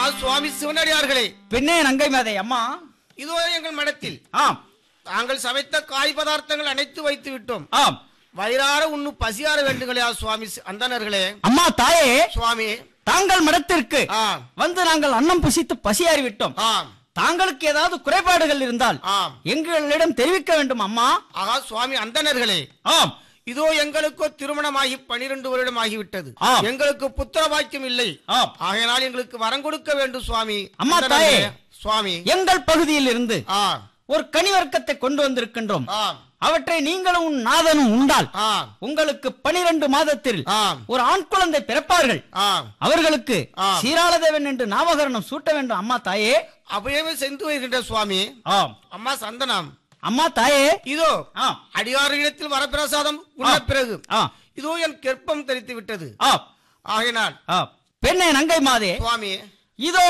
சுவாமி சிவனடியார்களே பெண்ணே நங்கை மாதே அம்மா இதோ எங்கள் மடத்தில் ஆம் தாங்கள் சமைத்த காய் பதார்த்தங்கள் அனைத்து வைத்து விட்டோம் ஆம் வயிறார உண்ணு பசியார வேண்டுங்களா சுவாமி சி- அந்தணர்களே அம்மா தாயே சுவாமி தாங்கள் மடத்திற்கு ஆ வந்து நாங்கள் அன்னம் புசித்து பசியாறி விட்டோம் ஆம் தாங்களுக்கு ஏதாவது குறைபாடுகள் இருந்தால் ஆம் எங்களிடம் தெரிவிக்க வேண்டும் அம்மா ஆகா சுவாமி அந்தணர்களே ஆம் இதோ எங்களுக்கோ திருமணமாகி பனிரெண்டு வருடம் ஆகிவிட்டது ஆம். எங்களுக்கு புத்திர பாக்கியம் இல்லை ஆம் ஆகையினால் எங்களுக்கு வரம் கொடுக்க வேண்டும் சுவாமி அம்மா அந்தணர்களே, தாயே. சுவாமி எங்கள் பகுதியில் இருந்து ஆ ஒரு கனிவர்க்கத்தை கொண்டு வந்திருக்கின்றோம் ஆ அவற்றை நீங்களும் உன் நாதனும் உண்டால் ஆ உங்களுக்கு பனிரெண்டு மாதத்தில் ஆ ஒரு ஆண் குழந்தை பிறப்பார்கள் ஆ அவர்களுக்கு ஆ. சீராளதேவன் என்று நாமகரணம் சூட்ட வேண்டும் அம்மா தாயே அப்படியே சென்று வருகின்ற சுவாமி ஆம் அம்மா சந்தனம் அம்மா தாயே இதோ ஆ அடியாரிடத்தில் வரப்பிரசாதம் உள்ள ஆ. பிறகு ஆ இதோ என் கெற்பம் தெரித்து விட்டது ஆ ஆகையினால் ஆ பெண்ணே நங்கை மாதே சுவாமி இதோ